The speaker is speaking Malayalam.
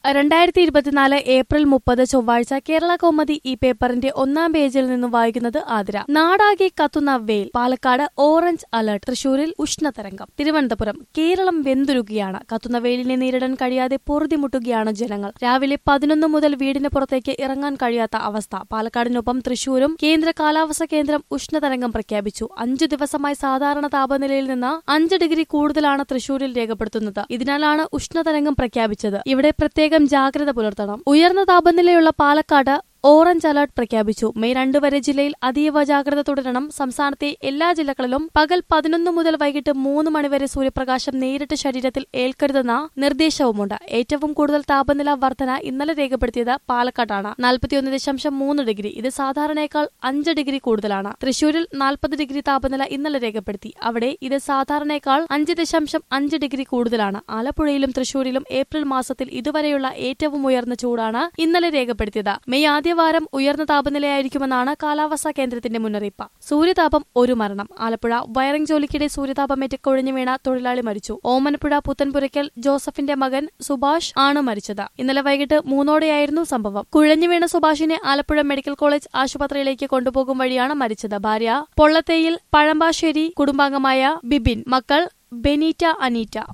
രണ്ടായിരത്തി ഇരുപത്തിനാല് ഏപ്രിൽ മുപ്പത് ചൊവ്വാഴ്ച കേരള കൗമുദി ഈ പേപ്പറിന്റെ ഒന്നാം പേജിൽ നിന്ന് വായിക്കുന്നത് ആതിര നാടാകെ കത്തുന്ന വെയിൽ പാലക്കാട് ഓറഞ്ച് അലർട്ട് തൃശൂരിൽ ഉഷ്ണതരംഗം തിരുവനന്തപുരം കേരളം വെന്തുരുകയാണ് കത്തുന്ന വെയിലിനെ നേരിടാൻ കഴിയാതെ പൊറുതിമുട്ടുകയാണ് ജനങ്ങൾ രാവിലെ പതിനൊന്ന് മുതൽ വീടിന് പുറത്തേക്ക് ഇറങ്ങാൻ കഴിയാത്ത അവസ്ഥ പാലക്കാടിനൊപ്പം തൃശൂരും കേന്ദ്ര കാലാവസ്ഥാ കേന്ദ്രം ഉഷ്ണതരംഗം പ്രഖ്യാപിച്ചു അഞ്ചു ദിവസമായി സാധാരണ താപനിലയിൽ നിന്ന് അഞ്ച് ഡിഗ്രി കൂടുതലാണ് തൃശൂരിൽ രേഖപ്പെടുത്തുന്നത് ഇതിനാലാണ് ഉഷ്ണതരംഗം പ്രഖ്യാപിച്ചത് ഇവിടെ പ്രത്യേകം ജാഗ്രത പുലർത്തണം ഉയർന്ന താപനിലയുള്ള പാലക്കാട് ഓറഞ്ച് അലർട്ട് പ്രഖ്യാപിച്ചു മെയ് രണ്ട് വരെ ജില്ലയിൽ അതീവ ജാഗ്രത തുടരണം സംസ്ഥാനത്തെ എല്ലാ ജില്ലകളിലും പകൽ പതിനൊന്ന് മുതൽ വൈകിട്ട് മൂന്ന് മണിവരെ സൂര്യപ്രകാശം നേരിട്ട് ശരീരത്തിൽ ഏൽക്കരുതെന്ന നിർദ്ദേശവുമുണ്ട് ഏറ്റവും കൂടുതൽ താപനില വർധന ഇന്നലെ രേഖപ്പെടുത്തിയത് പാലക്കാടാണ് നാൽപ്പത്തിയൊന്ന് ദശാംശം മൂന്ന് ഡിഗ്രി ഇത് സാധാരണയേക്കാൾ അഞ്ച് ഡിഗ്രി കൂടുതലാണ് തൃശൂരിൽ നാൽപ്പത് ഡിഗ്രി താപനില ഇന്നലെ രേഖപ്പെടുത്തി അവിടെ ഇത് സാധാരണയേക്കാൾ അഞ്ച് ദശാംശം അഞ്ച് ഡിഗ്രി കൂടുതലാണ് ആലപ്പുഴയിലും തൃശൂരിലും ഏപ്രിൽ മാസത്തിൽ ഇതുവരെയുള്ള ഏറ്റവും ഉയർന്ന ചൂടാണ് ഇന്നലെ രേഖപ്പെടുത്തിയത് മെയ് ആദ്യവാരം ഉയർന്ന താപനിലയായിരിക്കുമെന്നാണ് കാലാവസ്ഥാ കേന്ദ്രത്തിന്റെ മുന്നറിയിപ്പ് സൂര്യതാപം ഒരു മരണം ആലപ്പുഴ വയറിംഗ് ജോലിക്കിടെ സൂര്യതാപമേറ്റ് കൊഴിഞ്ഞു വീണ തൊഴിലാളി മരിച്ചു ഓമനപ്പുഴ പുത്തൻപുരയ്ക്കൽ ജോസഫിന്റെ മകൻ സുഭാഷ് ആണ് മരിച്ചത് ഇന്നലെ വൈകിട്ട് മൂന്നോടെയായിരുന്നു സംഭവം കുഴഞ്ഞു വീണ സുഭാഷിനെ ആലപ്പുഴ മെഡിക്കൽ കോളേജ് ആശുപത്രിയിലേക്ക് കൊണ്ടുപോകും വഴിയാണ് മരിച്ചത് ഭാര്യ പൊള്ളത്തേയിൽ പഴമ്പാശ്ശേരി കുടുംബാംഗമായ ബിബിൻ മക്കൾ ബെനീറ്റ അനീറ്റ